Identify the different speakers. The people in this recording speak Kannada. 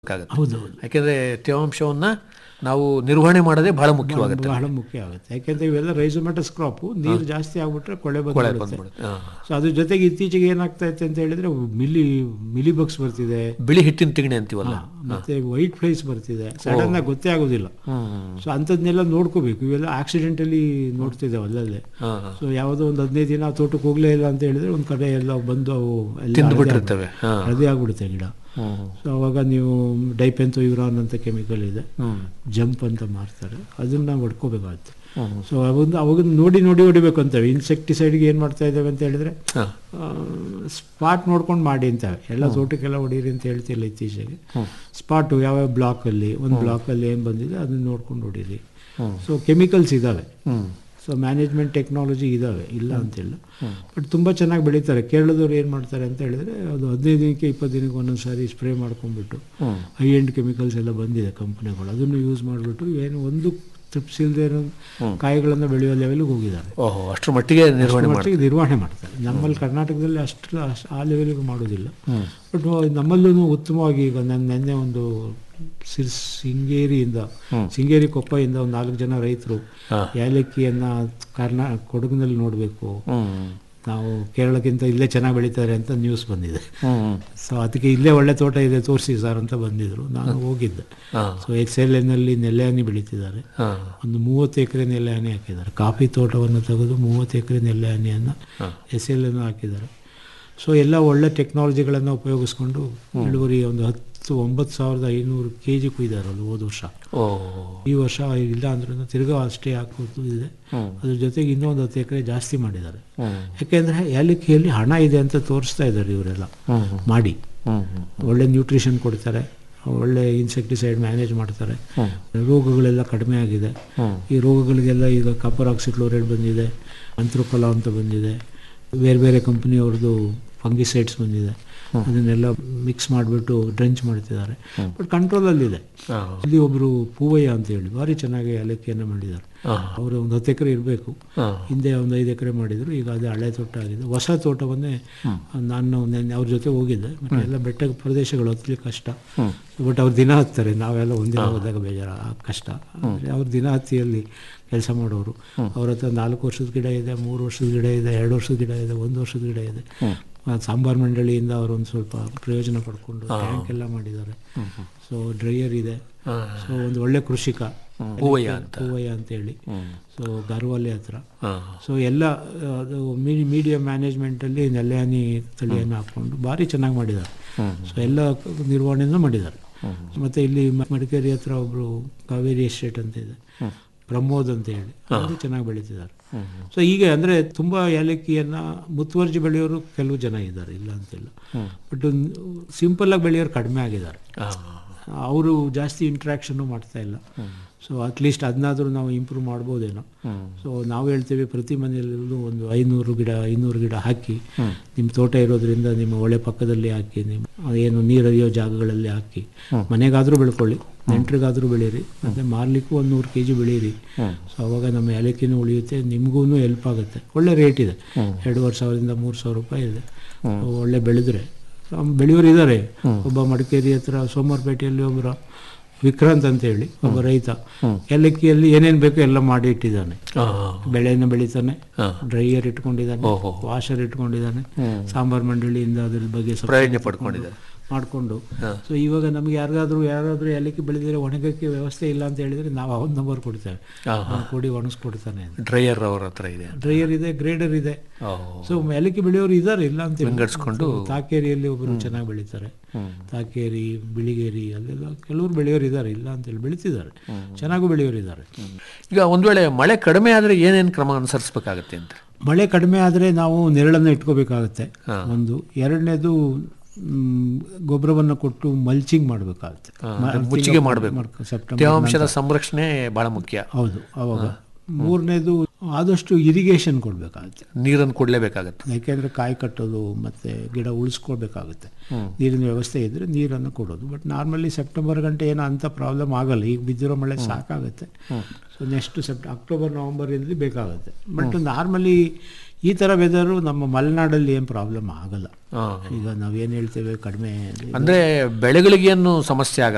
Speaker 1: ಬೇಕಾಗುತ್ತೆ
Speaker 2: ಹೌದು ಹೌದು
Speaker 1: ಯಾಕೆಂದ್ರೆ ತೇವಾಂಶವನ್ನ ನಾವು ನಿರ್ವಹಣೆ ಮಾಡೋದೇ ಬಹಳ ಮುಖ್ಯವಾಗುತ್ತೆ
Speaker 2: ಬಹಳ ಮುಖ್ಯ ಆಗುತ್ತೆ ಯಾಕೆಂದ್ರೆ ಇವೆಲ್ಲ ರೈಸೋಮೆಟಸ್ ಕ್ರಾಪು ನೀರು ಜಾಸ್ತಿ ಆಗ್ಬಿಟ್ರೆ ಕೊಳೆ
Speaker 1: ಕೊಳೆ
Speaker 2: ಬಂದ್ಬಿಡುತ್ತೆ
Speaker 1: ಬಂದ್ಬಿಡುತ್ತೆ ಹಾ.
Speaker 2: ಸೊ ಅದ್ರ ಜೊತೆಗೆ ಇತ್ತೀಚೆಗೆ ಏನಾಗ್ತಾ ಇತ್ತೆ ಅಂತ ಹೇಳಿದ್ರೆ ಮಿಲಿ ಮಿಲಿ ಬಗ್ಸ್ ಬರ್ತಿದೆ
Speaker 1: ಬಿಳಿ ಹಿಟ್ಟಿನ ತಿಗಣೆ ಅಂತೀವಲ್ಲ
Speaker 2: ಮತ್ತೆ ವೈಟ್ ಫ್ಲೈಸ್ ಬರ್ತಿದೆ ಸಡನ್ ಆಗಿ ಗೊತ್ತೇ ಆಗೋದಿಲ್ಲ
Speaker 1: ಹ್ಮ್
Speaker 2: ಸೊ ಅಂಥದ್ನೆಲ್ಲ ನೋಡ್ಕೋಬೇಕು ಇವೆಲ್ಲ ಆಕ್ಸಿಡೆಂಟಲಿ ನೋಡ್ತಿದ್ದಾವೆ ಅಲ್ಲಲ್ಲೇ
Speaker 1: ಹಾ.
Speaker 2: ಸೊ ಯಾವುದೋ ಒಂದು ಹದಿನೈದು ದಿನ ತೋಟಕ್ಕೆ ಹೋಗ್ಲೇ ಇಲ್ಲ ಅಂತ ಹೇಳಿದ್ರೆ ಒಂದು ಕಡೆ ಎಲ್ಲ ಬಂದು ಅವು ಎಲ್ಲ
Speaker 1: ತಿಂದ್ಬಿಟ್ಟಿರ್ತವೆ ಹಾ
Speaker 2: ಹಳದಿ ಆಗ್ಬಿಡುತ್ತೆ ಗಿಡ
Speaker 1: ಹ್ಮ್
Speaker 2: ಸೊ ಅವಾಗ ನೀವು ಡೈಪೆಂತೋ ಯುರಾನ್ ಅಂತ ಕೆಮಿಕಲ್ ಇದೆ
Speaker 1: ಹ್ಮ್
Speaker 2: ಜಂಪ್ ಅಂತ ಮಾರ್ತಾರೆ ಅದನ್ನ ನಾವು ಹೊಡ್ಕೋಬೇಕಾಗುತ್ತೆ
Speaker 1: ಹ್ಮ್
Speaker 2: ಸೊ ಅವಾಗ ಅವಾಗ ನೋಡಿ ನೋಡಿ ಹೊಡಿಬೇಕು ಅಂತವೆ ಇನ್ಸೆಕ್ಟಿಸೈಡ್ಗೆ ಏನು ಮಾಡ್ತಾ ಇದ್ದಾವೆ ಅಂತ ಹೇಳಿದ್ರೆ
Speaker 1: ಹಾ.
Speaker 2: ಸ್ಪಾಟ್ ನೋಡ್ಕೊಂಡು ಮಾಡಿ ಅಂತವೆ ಎಲ್ಲ ತೋಟಕ್ಕೆಲ್ಲ ಹೊಡೀರಿ ಅಂತ ಹೇಳ್ತಿಲ್ಲ ಇತ್ತೀಚೆಗೆ ಸ್ಪಾಟು ಯಾವ್ಯಾವ ಬ್ಲಾಕಲ್ಲಿ ಒಂದು ಬ್ಲಾಕಲ್ಲಿ ಏನು ಬಂದಿದೆ ಅದನ್ನ ನೋಡ್ಕೊಂಡು ಹೊಡೀರಿ
Speaker 1: ಹ್ಮ್.
Speaker 2: ಸೊ ಕೆಮಿಕಲ್ಸ್ ಇದ್ದಾವೆ
Speaker 1: ಹ್ಮ್
Speaker 2: ಸೊ ಮ್ಯಾನೇಜ್ಮೆಂಟ್ ಟೆಕ್ನಾಲಜಿ ಇದ್ದಾವೆ ಇಲ್ಲ ಅಂತಿಲ್ಲ ಬಟ್ ತುಂಬ ಚೆನ್ನಾಗಿ ಬೆಳೀತಾರೆ ಕೇರಳದವ್ರು ಏನು ಮಾಡ್ತಾರೆ ಅಂತ ಹೇಳಿದ್ರೆ ಅದು ಹದಿನೈದು ದಿನಕ್ಕೆ ಇಪ್ಪತ್ತು ದಿನಕ್ಕೆ ಒಂದೊಂದು ಸಾರಿ ಸ್ಪ್ರೇ ಮಾಡ್ಕೊಂಡ್ಬಿಟ್ಟು
Speaker 1: ಹ್ಮ್
Speaker 2: ಹೈ ಎಂಡ್ ಕೆಮಿಕಲ್ಸ್ ಎಲ್ಲ ಬಂದಿದೆ ಕಂಪ್ನಿಗಳು ಅದನ್ನು ಯೂಸ್ ಮಾಡಿಬಿಟ್ಟು ಏನು ಒಂದು ತಪ್ಪಿಸಿಲ್ದೇ ಇರೋ ಕಾಯಿಗಳನ್ನು ಬೆಳೆಯೋ ಲೆವೆಲ್ಗೆ ಹೋಗಿದ್ದಾರೆ
Speaker 1: ಓಹೋ ಅಷ್ಟರ ಮಟ್ಟಿಗೆ ನಿರ್ವಹಣೆ ಮಾಡಿ
Speaker 2: ಮಟ್ಟಿಗೆ ನಿರ್ವಹಣೆ ಮಾಡ್ತಾರೆ ನಮ್ಮಲ್ಲಿ ಕರ್ನಾಟಕದಲ್ಲಿ ಅಷ್ಟು ಅಷ್ಟು ಆ ಲೆವೆಲ್ಗೆ ಮಾಡೋದಿಲ್ಲ ಬಟ್ ನಮ್ಮಲ್ಲೂ ಉತ್ತಮವಾಗಿ ಈಗ ನನ್ನ ನಿನ್ನೆ ಒಂದು ಸಿರ್ ಸಿಂಗೇರಿಯಿಂದ ಸಿಂಗೇರಿ ಕೊಪ್ಪಯಿಂದ ಒಂದು ನಾಲ್ಕು ಜನ ರೈತರು
Speaker 1: ಹಾ.
Speaker 2: ಏಲಕ್ಕಿಯನ್ನು ಕರ್ನಾ ಕೊಡಗಿನಲ್ಲಿ ನೋಡಬೇಕು
Speaker 1: ಹ್ಮ್
Speaker 2: ನಾವು ಕೇರಳಕ್ಕಿಂತ ಇಲ್ಲೇ ಚೆನ್ನಾಗಿ ಬೆಳೀತಾರೆ ಅಂತ ನ್ಯೂಸ್ ಬಂದಿದೆ
Speaker 1: ಹ್ಮ್
Speaker 2: ಸೊ ಅದಕ್ಕೆ ಇಲ್ಲೇ ಒಳ್ಳೆ ತೋಟ ಇದೆ ತೋರಿಸಿ ಸರ್ ಅಂತ ಬಂದಿದ್ರು ನಾನು ಹೋಗಿದ್ದೆ
Speaker 1: ಹಾ
Speaker 2: ಸೊ ಎಕ್ಸ್ ಎಲ್ ಎನ್ನಲ್ಲಿ ನೆಲ್ಲೆಹನಿ ಬೆಳೀತಿದ್ದಾರೆ
Speaker 1: ಹಾ
Speaker 2: ಒಂದು ಮೂವತ್ತು ಎಕರೆ ನೆಲ್ಲೆಹನಿ ಹಾಕಿದ್ದಾರೆ ಕಾಫಿ ತೋಟವನ್ನು ತೆಗೆದು ಮೂವತ್ತು ಎಕರೆ ನೆಲ್ಲೆಹನಿಯನ್ನು ಎಸ್ ಎಲ್ ಎನ್ ಹಾಕಿದ್ದಾರೆ ಸೊ ಎಲ್ಲ ಒಳ್ಳೆ ಟೆಕ್ನಾಲಜಿಗಳನ್ನು ಉಪಯೋಗಿಸ್ಕೊಂಡು ಇಳುವರಿ ಒಂದು ಹತ್ತು ಒಂಬತ್ತು ಸಾವಿರದ ಐನೂರು ಕೆ ಜಿ ಕುಯ್ದಾರಲ್ಲ ಹೋದ ವರ್ಷ
Speaker 1: ಓ
Speaker 2: ಈ ವರ್ಷ ಇಲ್ಲ ಅಂದ್ರೂ ತಿರ್ಗಾ ಅಷ್ಟೇ ಹಾಕೋದು ಇದೆ ಅದ್ರ ಜೊತೆಗೆ ಇನ್ನೊಂದು ಹತ್ತು ಎಕರೆ ಜಾಸ್ತಿ ಮಾಡಿದ್ದಾರೆ
Speaker 1: ಹ್ಮ್
Speaker 2: ಯಾಕೆಂದರೆ ಏಲಕ್ಕಿಯಲ್ಲಿ ಹಣ ಇದೆ ಅಂತ ತೋರಿಸ್ತಾ ಇದ್ದಾರೆ ಇವರೆಲ್ಲ
Speaker 1: ಹ್ಮ್
Speaker 2: ಮಾಡಿ
Speaker 1: ಹ್ಮ್ ಹ್ಮ್
Speaker 2: ಒಳ್ಳೆ ನ್ಯೂಟ್ರಿಷನ್ ಕೊಡ್ತಾರೆ ಒಳ್ಳೆ ಇನ್ಸೆಕ್ಟಿಸೈಡ್ ಮ್ಯಾನೇಜ್ ಮಾಡ್ತಾರೆ ರೋಗಗಳೆಲ್ಲ ಕಡಿಮೆ ಆಗಿದೆ
Speaker 1: ಹ್ಮ್.
Speaker 2: ಈ ರೋಗಗಳಿಗೆಲ್ಲ ಈಗ ಕಾಪರ್ ಆಕ್ಸಿಕ್ಲೋರೈಡ್ ಬಂದಿದೆ ಅಂತ್ರೋಕಲ ಅಂತ ಬಂದಿದೆ ಬೇರೆ ಬೇರೆ ಕಂಪ್ನಿಯವ್ರದ್ದು ಫಂಗಿಸೈಡ್ಸ್ ಬಂದಿದೆ ಅದನ್ನೆಲ್ಲ ಮಿಕ್ಸ್ ಮಾಡಿಬಿಟ್ಟು ಡ್ರೆಂಚ್ ಮಾಡ್ತಿದ್ದಾರೆ ಬಟ್ ಕಂಟ್ರೋಲಲ್ಲಿದೆ
Speaker 1: ಹಾ.
Speaker 2: ಇಲ್ಲಿ ಒಬ್ಬರು ಪೂವಯ್ಯ ಅಂತ ಹೇಳಿ ಭಾರಿ ಚೆನ್ನಾಗಿ ಏಲಕ್ಕಿಯನ್ನು ಮಾಡಿದ್ದಾರೆ
Speaker 1: ಹಾ.
Speaker 2: ಅವರು ಒಂದು ಹತ್ತು ಎಕರೆ ಇರಬೇಕು
Speaker 1: ಹಾ.
Speaker 2: ಹಿಂದೆ ಒಂದು ಐದು ಎಕರೆ ಮಾಡಿದ್ರು ಈಗ ಅದೇ ಹಳೆ ತೋಟ ಆಗಿದೆ ಹೊಸ ತೋಟವನ್ನೇ ನಾನು ನೆನ್ನೆ ಅವ್ರ ಜೊತೆ ಹೋಗಿದ್ದೆ ಮತ್ತೆ ಎಲ್ಲ ಬೆಟ್ಟ ಪ್ರದೇಶಗಳು ಹತ್ತಲಿಕ್ಕೆ ಕಷ್ಟ ಬಟ್ ಅವ್ರು ದಿನ ಹತ್ತಾರೆ ನಾವೆಲ್ಲ ಒಂದಿನ ಹೋದಾಗ ಬೇಜಾರ ಆ ಕಷ್ಟ ಆದರೆ ಅವ್ರು ದಿನ ಹತ್ತಿಯಲ್ಲಿ ಕೆಲಸ ಮಾಡೋರು ಅವ್ರ ಹತ್ರ ನಾಲ್ಕು ವರ್ಷದ ಗಿಡ ಇದೆ ಮೂರು ವರ್ಷದ ಗಿಡ ಇದೆ ಎರಡು ವರ್ಷದ ಗಿಡ ಇದೆ ಒಂದು ವರ್ಷದ ಗಿಡ ಇದೆ ಆ ಸಾಂಬಾರ್ ಮಂಡಳಿಯಿಂದ ಅವರು ಒಂದು ಸ್ವಲ್ಪ ಪ್ರಯೋಜನ ಪಡ್ಕೊಂಡು ಟ್ಯಾಂಕ್ ಎಲ್ಲ ಮಾಡಿದ್ದಾರೆ ಸೊ ಡ್ರೈಯರ್ ಇದೆ
Speaker 1: ಹಾ.
Speaker 2: ಸೊ ಒಂದು ಒಳ್ಳೆ ಕೃಷಿಕ
Speaker 1: ಹೂವಯ್ಯ ಅಂತ
Speaker 2: ಹೂವಯ್ಯ ಅಂತೇಳಿ ಸೊ ಗರ್ವಾಲಿ ಹತ್ರ
Speaker 1: ಹಾ.
Speaker 2: ಸೊ ಎಲ್ಲ ಆ, ಅದು ಮೀಡಿಯಾ ಮ್ಯಾನೇಜ್ಮೆಂಟಲ್ಲಿ ನೆಲೆಹನಿ ತಳಿಯನ್ನು ಹಾಕ್ಕೊಂಡು ಭಾರಿ ಚೆನ್ನಾಗಿ ಮಾಡಿದ್ದಾರೆ ಸೊ ಎಲ್ಲ ನಿರ್ವಹಣೆಯನ್ನು ಮಾಡಿದ್ದಾರೆ ಮತ್ತು ಇಲ್ಲಿ ಮ- ಮಡಿಕೇರಿ ಹತ್ರ ಒಬ್ಬರು ಕಾವೇರಿ ಎಸ್ಟೇಟ್ ಅಂತ ಇದೆ ಪ್ರಮೋದ್ ಅಂತ ಹೇಳಿ ಅವರು ಚೆನ್ನಾಗಿ ಬೆಳೀತಿದ್ದಾರೆ ಸೊ ಹೀಗೆ ಅಂದರೆ ತುಂಬ ಏಲಕ್ಕಿಯನ್ನು ಮುತುವರ್ಜಿ ಬೆಳೆಯೋರು ಕೆಲವು ಜನ ಇದ್ದಾರೆ ಇಲ್ಲ ಅಂತಿಲ್ಲ ಬಟ್ ಸಿಂಪಲ್ಲಾಗಿ ಬೆಳೆಯೋರು ಕಡಿಮೆ ಆಗಿದ್ದಾರೆ
Speaker 1: ಹಾ.
Speaker 2: ಅವರು ಜಾಸ್ತಿ ಇಂಟ್ರ್ಯಾಕ್ಷನ್ನು ಮಾಡ್ತಾ ಇಲ್ಲ ಸೊ ಅಟ್ಲೀಸ್ಟ್ ಅದನ್ನಾದರೂ ನಾವು ಇಂಪ್ರೂವ್ ಮಾಡ್ಬೋದೇನೋ ಸೊ ನಾವು ಹೇಳ್ತೇವೆ ಪ್ರತಿ ಮನೆಯಲ್ಲೂ ಒಂದು ಐನೂರು ಗಿಡ ಐನೂರು ಗಿಡ ಹಾಕಿ ನಿಮ್ಮ ತೋಟ ಇರೋದ್ರಿಂದ ನಿಮ್ಮ ಒಳೆ ಪಕ್ಕದಲ್ಲಿ ಹಾಕಿ ನಿಮ್ಮ ಏನು ನೀರು ಹರಿಯೋ ಜಾಗಗಳಲ್ಲಿ ಹಾಕಿ ಮನೆಗಾದರೂ ಬೆಳ್ಕೊಳ್ಳಿ ನೆಂಟ್ರಿಗಾದರೂ ಬೆಳೀರಿ ಮತ್ತು ಮಾರ್ಲಿಕ್ಕೂ ಒಂದು ನೂರು ಕೆ ಜಿ ಬೆಳೀರಿ ಸೊ ಅವಾಗ ನಮ್ಮ ಏಲಕ್ಕಿನೂ ಉಳಿಯುತ್ತೆ ನಿಮಗೂ ಹೆಲ್ಪ್ ಆಗುತ್ತೆ ಒಳ್ಳೆ ರೇಟ್ ಇದೆ ಎರಡೂವರೆ ಸಾವಿರದಿಂದ ಮೂರು ಸಾವಿರ ರೂಪಾಯಿ ಇದೆ So, ಒಳ್ಳೆ ಬೆಳೆದ್ರೆ ಬೆಳೆಯೋರು ಇದ್ದಾರೆ ಒಬ್ಬ ಮಡಿಕೇರಿ ಹತ್ರ ಸೋಮವಾರಪೇಟೆಯಲ್ಲಿ ಒಬ್ಬರ ವಿಕ್ರಾಂತ್ ಅಂತ ಹೇಳಿ ಒಬ್ಬ ರೈತ ಏಲಕ್ಕಿಯಲ್ಲಿ ಏನೇನು ಬೇಕೋ ಎಲ್ಲ ಮಾಡಿ ಇಟ್ಟಿದ್ದಾನೆ
Speaker 1: ಹಾ.
Speaker 2: ಬೆಳೆಯನ್ನು ಬೆಳಿತಾನೆ
Speaker 1: ಹಾ.
Speaker 2: ಡ್ರೈಯರ್ ಇಟ್ಕೊಂಡಿದ್ದಾನೆ
Speaker 1: ಓಹೋ.
Speaker 2: ವಾಷರ್ ಇಟ್ಕೊಂಡಿದ್ದಾನೆ ಸಾಂಬಾರ್ ಮಂಡಳಿಯಿಂದ ಅದ್ರ ಬಗ್ಗೆ ಸ್ವಲ್ಪ
Speaker 1: ಪ್ರಯೋಜನ ಪಡ್ಕೊಂಡಿದ್ದಾರೆ
Speaker 2: ಮಾಡಿಕೊಂಡು ಸೊ ಇವಾಗ ನಮ್ಗೆ ಯಾರಿಗಾದ್ರೂ ಯಾರಾದ್ರೂ ಏಲಕ್ಕಿ ಬೆಳೆದಿದ್ರೆ ಒಣಗಕ್ಕೆ ವ್ಯವಸ್ಥೆ ಇಲ್ಲ ಅಂತ ಹೇಳಿದ್ರೆ ನಾವು ಅವನ ನಂಬರ್ ಕೊಡ್ತೇವೆ
Speaker 1: ಹಾ,
Speaker 2: ಅವ್ನು ಕೊಡಿ ಒಣಗಿಸ್ಕೊಡ್ತಾನೆ ಅಂತ
Speaker 1: ಡ್ರೈಯರ್ ಅವ್ರ ಹತ್ರ ಇದೆ
Speaker 2: ಡ್ರೈಯರ್ ಇದೆ ಗ್ರೇಡರ್ ಇದೆ
Speaker 1: ಓ.
Speaker 2: ಸೊ ಏಲಕ್ಕಿ ಬೆಳೆಯೋರು ಇದ್ದಾರೆ ಇಲ್ಲ ಅಂತ
Speaker 1: ವಿಂಗಡಿಸ್ಕೊಂಡು
Speaker 2: ತಾಕೇರಿಯಲ್ಲಿ ಒಬ್ಬರು ಚೆನ್ನಾಗಿ ಬೆಳೀತಾರೆ ತಾಕೇರಿ ಬಿಳಿಗೇರಿ ಅಲ್ಲೆಲ್ಲ ಕೆಲವರು ಬೆಳೆಯೋರು ಇದ್ದಾರೆ ಇಲ್ಲ ಅಂತೇಳಿ ಬೆಳೀತಿದ್ದಾರೆ ಚೆನ್ನಾಗೂ ಬೆಳೆಯೋರು ಇದ್ದಾರೆ
Speaker 1: ಈಗ ಒಂದ್ ವೇಳೆ ಮಳೆ ಕಡಿಮೆ ಆದ್ರೆ ಏನೇನ್ ಕ್ರಮ ಅನುಸರಿಸಬೇಕಾಗತ್ತೆ ಅಂತ
Speaker 2: ಮಳೆ ಕಡಿಮೆ ಆದರೆ ನಾವು ನೆರಳನ್ನು ಇಟ್ಕೋಬೇಕಾಗತ್ತೆ
Speaker 1: ಹಾ.
Speaker 2: ಒಂದು ಎರಡನೇದು ಗೊಬ್ಬರವನ್ನು ಕೊಟ್ಟು ಮಲ್ಚಿಂಗ್ ಮಾಡಬೇಕಾಗುತ್ತೆ
Speaker 1: ಮುಚ್ಚಿಗೆ ಮಾಡಬೇಕು
Speaker 2: ಸೆಪ್ಟೆಂಬರ್
Speaker 1: ತೇವಾಂಶದ ಸಂರಕ್ಷಣೆ ಬಹಳ ಮುಖ್ಯ
Speaker 2: ಹೌದು ಅವಾಗ ಮೂರನೇದು ಆದಷ್ಟು ಇರಿಗೇಷನ್ ಕೊಡಬೇಕಾಗುತ್ತೆ
Speaker 1: ನೀರನ್ನು ಕೊಡ್ಲೇಬೇಕಾಗತ್ತೆ
Speaker 2: ಯಾಕೆಂದರೆ ಕಾಯಿ ಕಟ್ಟೋದು ಮತ್ತು ಗಿಡ ಉಳಿಸ್ಕೊಳ್ಬೇಕಾಗುತ್ತೆ ನೀರಿನ ವ್ಯವಸ್ಥೆ ಇದ್ದರೆ ನೀರನ್ನು ಕೊಡೋದು ಬಟ್ ನಾರ್ಮಲಿ ಸೆಪ್ಟೆಂಬರ್ ಗಂಟೆ ಏನೋ ಅಂಥ ಪ್ರಾಬ್ಲಮ್ ಆಗಲ್ಲ ಈಗ ಬಿದ್ದಿರೋ ಮಳೆ ಸಾಕಾಗುತ್ತೆ ಸೊ ನೆಕ್ಸ್ಟ್ ಸೆಪ್ಟ ಅಕ್ಟೋಬರ್ ನವಂಬರಲ್ಲಿ ಬೇಕಾಗುತ್ತೆ ಬಟ್ ನಾರ್ಮಲಿ ಈ ಥರ ವೆದರು ನಮ್ಮ ಮಲೆನಾಡಲ್ಲಿ ಏನು ಪ್ರಾಬ್ಲಮ್ ಆಗಲ್ಲ
Speaker 1: ಹಾ.
Speaker 2: ಈಗ ನಾವೇನು ಹೇಳ್ತೇವೆ ಕಡಿಮೆ
Speaker 1: ಅಂದ್ರೆ ಬೆಳೆಗಳಿಗೇನು ಸಮಸ್ಯೆ ಆಗಲ್ಲ